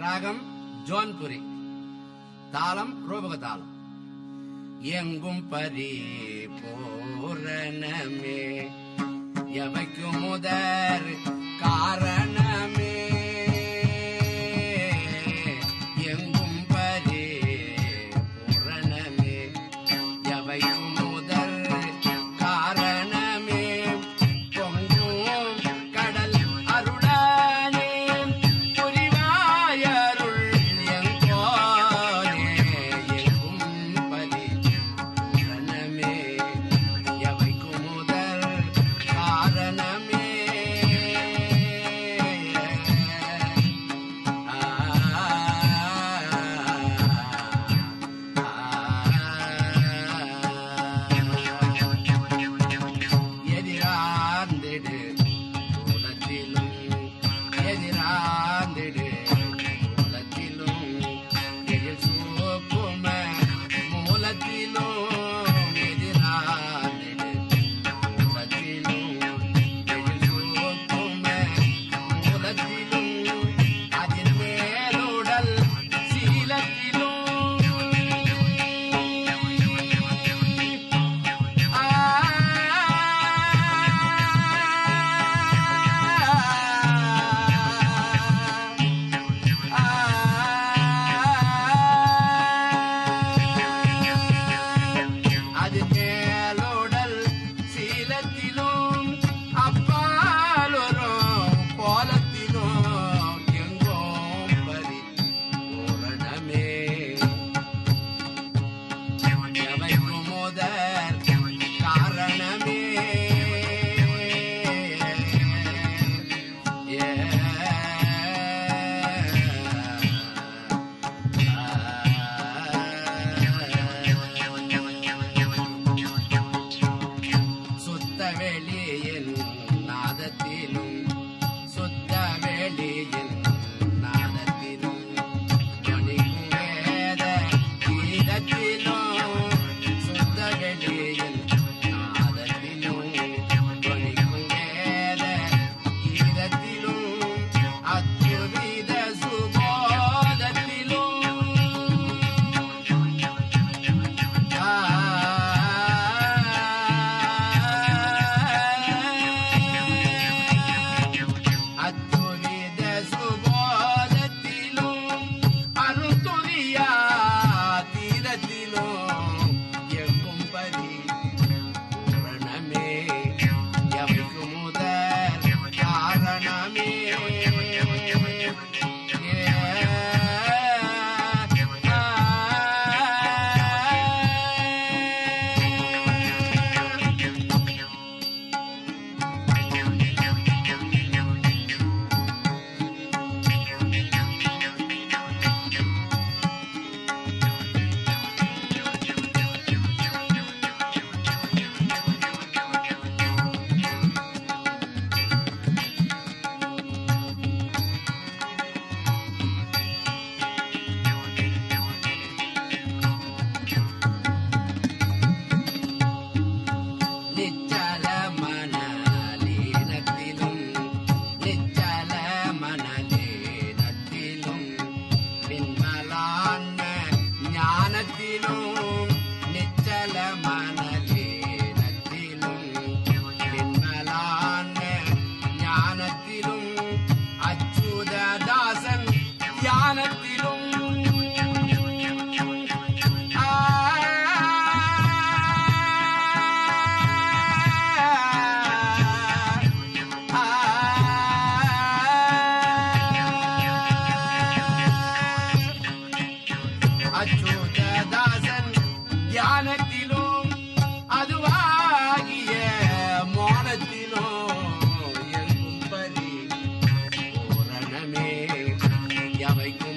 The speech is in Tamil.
ராகம் ஜோன்புரி தாளம் ரூபக தாளம் எங்கும் பரி பூரணமே எவைக்கும் முதற் காரணமே எங்கும் பரி பூரணமே எவைக்கும் முதற் காரணமே பொங்கும் கடல் அருளானே புரிவாயருள் எங்கோனே எங்கும் பரி பூரணமே எவைக்கும் முதல் காரணமே எதிராந்திடு மூலத்திலும் எதிராந்திடு மூலத்திலும் எதிர் சூக்கும மூலத்திலும் எதிராந்திடு மூலத்திலும் எதிர் சூக்கும மூலத்திலும் அதில் மேலுடல் சீலத்திலும் அது மேலோடல் சீலத்திலும் அப்பாலொரும் கோலத்திலும் எங்கோம் பரி பூரணமே எவைக்கும் முதற் காரணமே சுத்த வெளியின் நாதத்திலும் சுத்த வெளியின் நாதத்திலும் மணிக்கும் வேத கீதத்திலும் சுத்த வெளியின் நாதத்திலும் மணிக்கும் வேத கீதத்திலும் அத்துவித சுபோதத்திலும் அத்துரித சுபோதத்திலும் அருந்துரியா தீரத்திலும் எங்கும் பரி பூரணமே எவைக்கும் முதல் காரணமே நிச்சல மனலீனத்திலும் நிச்சல மனலீனத்திலும் நின்மலான ஞானத்திலும் நிச்சல மனலீனத்திலும் நின்மலான ஞானத்திலும் அச்சுததாசன் தியானத்திலும் அச்சுததாசன் தியானத்திலும் அதுவாகிய மோனத்திலும் எங்கும் பரி பூரணமே எவைக்கும்